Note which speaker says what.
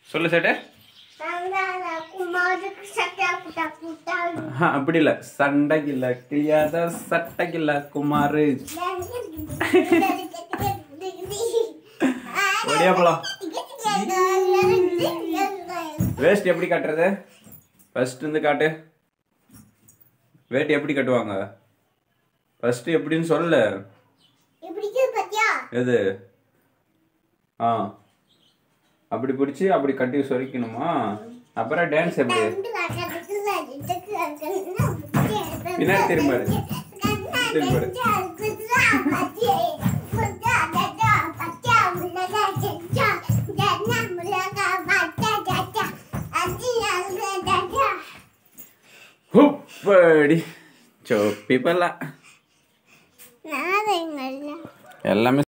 Speaker 1: சொல்லு சேட்டு ஆஹா, அப்படி இல்ல சண்டைக்கு இல்ல கிளியாத சட்டைக்கு இல்ல குமாரு ஒடியா போலாம் வேஸ்ட் எப்படி கட்டுறது ஃபர்ஸ்ட் இருந்து காட்டு வேட்டி எப்படி கட்டுவாங்க ஃபர்ஸ்ட் எப்படின்னு சொல்லு எது ஆ அப்படி பிடிச்சி அப்படி கட்டி சொரிக்கணுமா அப்புறம் டான்ஸ் எப்படி பின்னாடி திரும்ப எடு. திரும்ப எடு. ஹுப்படி சோப்பி பல்ல
Speaker 2: நான்
Speaker 1: எல்லாமே